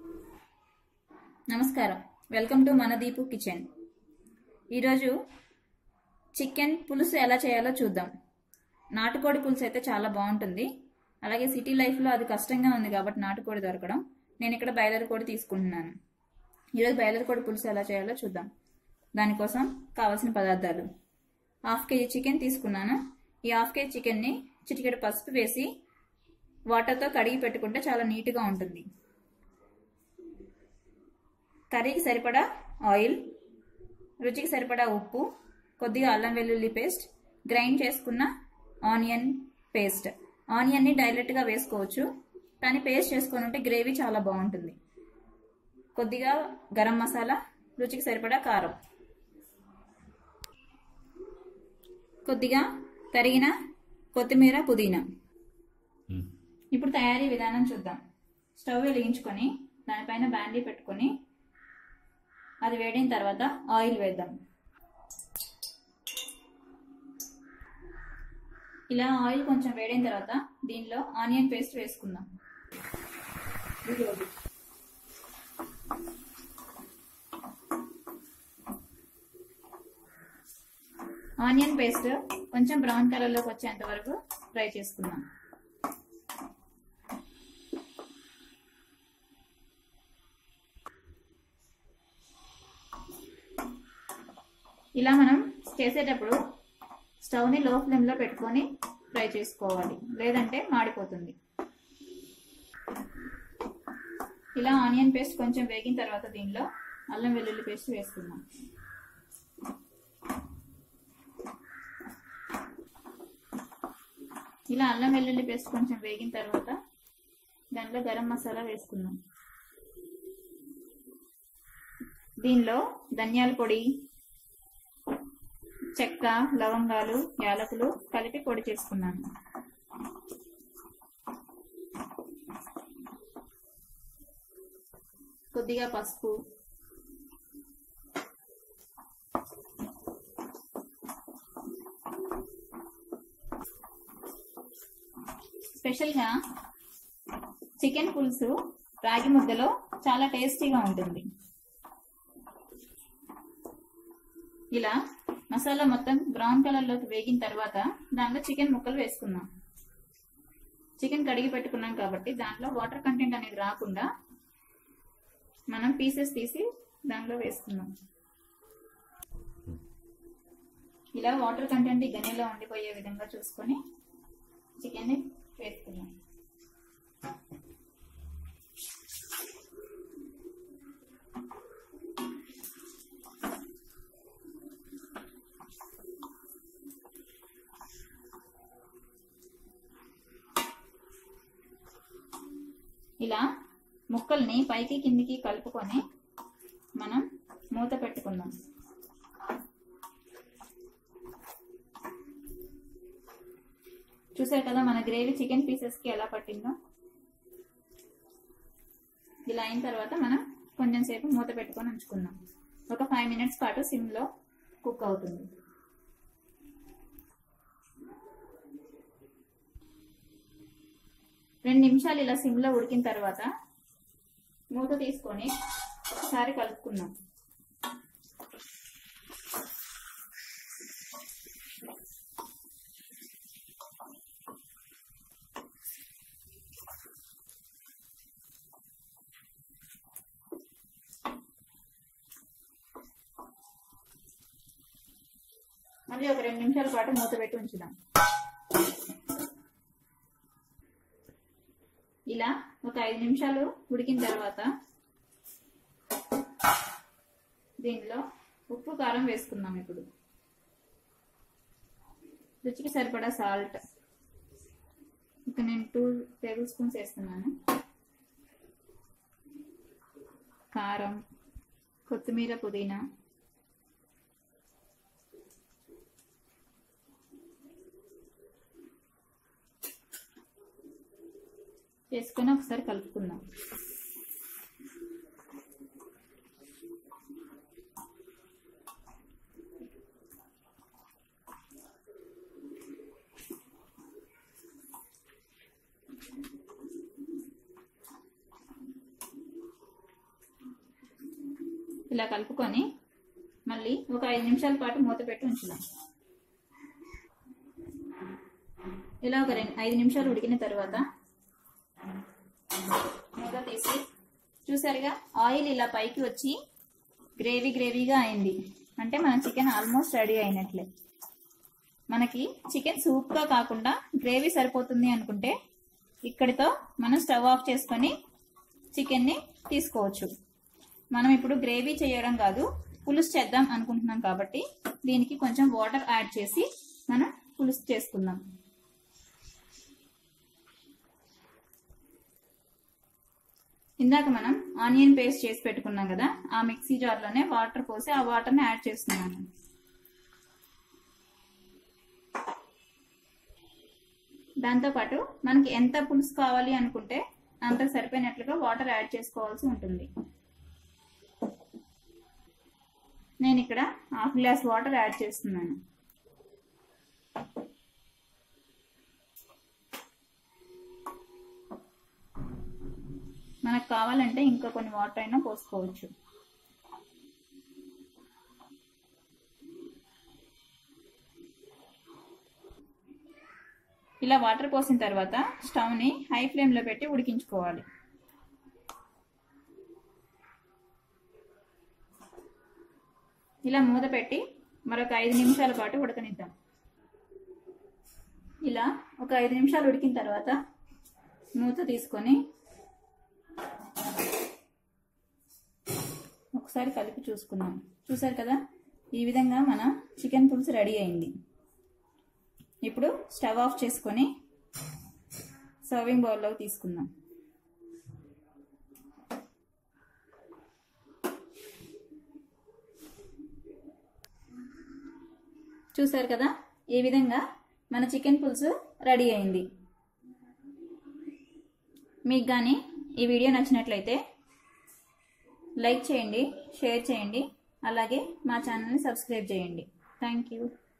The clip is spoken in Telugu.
నమస్కారం వెల్కమ్ టు మన దీపు కిచెన్ ఈరోజు చికెన్ పులుసు ఎలా చేయాలో చూద్దాం నాటుకోడి పులుసు అయితే చాలా బాగుంటుంది అలాగే సిటీ లైఫ్లో అది కష్టంగా ఉంది కాబట్టి నాటుకోడి దొరకడం నేను ఇక్కడ బయలర్ కోడి తీసుకుంటున్నాను ఈరోజు బయలర్ కోడి పులుసు ఎలా చేయాలో చూద్దాం దానికోసం కావాల్సిన పదార్థాలు హాఫ్ కేజీ చికెన్ తీసుకున్నాను ఈ హాఫ్ కేజీ చికెన్ని చిటికెడు పసుపు వేసి వాటర్తో కడిగి పెట్టుకుంటే చాలా నీట్గా ఉంటుంది కర్రీకి సరిపడా ఆయిల్ రుచికి సరిపడా ఉప్పు కొద్దిగా అల్లం వెల్లుల్లి పేస్ట్ గ్రైండ్ చేసుకున్న ఆనియన్ పేస్ట్ ఆనియన్ని డైరెక్ట్గా వేసుకోవచ్చు కానీ పేస్ట్ చేసుకొని ఉంటే గ్రేవీ చాలా బాగుంటుంది కొద్దిగా గరం మసాలా రుచికి సరిపడా కారం కొద్దిగా తరిగిన కొత్తిమీర పుదీనా ఇప్పుడు తయారీ విధానం చూద్దాం స్టవ్ వెలిగించుకొని దానిపైన బ్యాండీ పెట్టుకొని అది వేడిన తర్వాత ఆయిల్ వేద్దాం ఇలా ఆయిల్ కొంచెం వేడిన తర్వాత దీనిలో ఆనియన్ పేస్ట్ వేసుకుందాం ఆనియన్ పేస్ట్ కొంచెం బ్రౌన్ కలర్లోకి వచ్చేంత వరకు ఫ్రై చేసుకుందాం ఇలా మనం చేసేటప్పుడు స్టవ్ని లో ఫ్లేమ్లో పెట్టుకొని ఫ్రై చేసుకోవాలి లేదంటే మాడిపోతుంది ఇలా ఆనియన్ పేస్ట్ కొంచెం వేగిన తర్వాత దీనిలో అల్లం వెల్లుల్లి పేస్ట్ వేసుకుందాం ఇలా అల్లం వెల్లుల్లి పేస్ట్ కొంచెం వేగిన తర్వాత దాంట్లో గరం మసాలా వేసుకుందాం దీనిలో ధనియాల పొడి చెక్క లవంగాలు యాలకులు కలిపి పొడి చేసుకున్నాను కొద్దిగా పసుపు స్పెషల్గా చికెన్ పులుసు రాగి ముద్దలో చాలా టేస్టీగా ఉంటుంది ఇలా మసాలా మొత్తం బ్రౌన్ కలర్లోకి వేగిన తర్వాత దాంట్లో చికెన్ ముక్కలు వేసుకుందాం చికెన్ కడిగి పెట్టుకున్నాం కాబట్టి దాంట్లో వాటర్ కంటెంట్ అనేది రాకుండా మనం పీసెస్ తీసి దాంట్లో వేసుకుందాం ఇలా వాటర్ కంటెంట్ ఈ గనిలో ఉండిపోయే విధంగా చూసుకొని చికెన్ని వేసుకుందాం ఇలా ముక్కల్ని పైకి కిందికి కలుపుకొని మనం మూత పెట్టుకుందాం చూసారు కదా మన గ్రేవీ చికెన్ పీసెస్కి ఎలా పట్టిందో ఇలా అయిన తర్వాత మనం కొంచెం సేపు మూత పెట్టుకొని ఉంచుకుందాం ఒక ఫైవ్ మినిట్స్ పాటు సిమ్లో కుక్ అవుతుంది రెండు నిమిషాలు ఇలా సిమ్లో ఉడికిన తర్వాత మూత తీసుకొని ఒకసారి కలుపుకుందాం మళ్ళీ ఒక రెండు నిమిషాల పాటు మూత పెట్టి ఉంచుదాం ఇలా ఒక ఐదు నిమిషాలు ఉడికిన తర్వాత దీనిలో ఉప్పు కారం వేసుకుందాం ఇప్పుడు రుచికి సరిపడా సాల్ట్ ఇక నేను టూ టేబుల్ స్పూన్స్ వేస్తున్నాను కారం కొత్తిమీర పుదీనా వేసుకొని ఒకసారి కలుపుకుందాం ఇలా కలుపుకొని మళ్ళీ ఒక ఐదు నిమిషాల పాటు మూత పెట్టి ఉంచుదాం ఇలా ఒక రెండు ఐదు నిమిషాలు ఉడికిన తర్వాత మూత తీసి చూసారుగా ఆయిల్ ఇలా పైకి వచ్చి గ్రేవీ గ్రేవీగా అయింది అంటే మన చికెన్ ఆల్మోస్ట్ రెడీ అయినట్లే మనకి చికెన్ సూప్గా కాకుండా గ్రేవీ సరిపోతుంది అనుకుంటే ఇక్కడితో మనం స్టవ్ ఆఫ్ చేసుకొని చికెన్ని తీసుకోవచ్చు మనం ఇప్పుడు గ్రేవీ చేయడం కాదు పులుసు చేద్దాం అనుకుంటున్నాం కాబట్టి దీనికి కొంచెం వాటర్ యాడ్ చేసి మనం పులుసు చేసుకుందాం ఇందాక మనం ఆనియన్ పేస్ట్ చేసి పెట్టుకున్నాం కదా ఆ మిక్సీ జార్లోనే వాటర్ పోసి ఆ వాటర్ని యాడ్ చేస్తున్నాను దాంతోపాటు మనకి ఎంత పులుసు కావాలి అనుకుంటే అంత సరిపోయినట్లుగా వాటర్ యాడ్ చేసుకోవాల్సి ఉంటుంది నేను ఇక్కడ హాఫ్ గ్లాస్ వాటర్ యాడ్ చేస్తున్నాను మనకు కావాలంటే ఇంకా కొన్ని వాటర్ అయినా పోసుకోవచ్చు ఇలా వాటర్ పోసిన తర్వాత స్టవ్ని హై ఫ్లేమ్లో పెట్టి ఉడికించుకోవాలి ఇలా మూత పెట్టి మరొక ఐదు నిమిషాల పాటు ఉడకనిద్దాం ఇలా ఒక ఐదు నిమిషాలు ఉడికిన తర్వాత మూత తీసుకొని ఒకసారి కలిపి చూసుకున్నాం చూసారు కదా ఈ విధంగా మన చికెన్ పులుసు రెడీ అయింది ఇప్పుడు స్టవ్ ఆఫ్ చేసుకొని సర్వింగ్ బౌల్లోకి తీసుకుందాం చూసారు కదా ఈ విధంగా మన చికెన్ పులుసు రెడీ అయింది మీకు కానీ ఈ వీడియో నచ్చినట్లయితే లైక్ చేయండి షేర్ చేయండి అలాగే మా ఛానల్ని సబ్స్క్రైబ్ చేయండి థ్యాంక్ యూ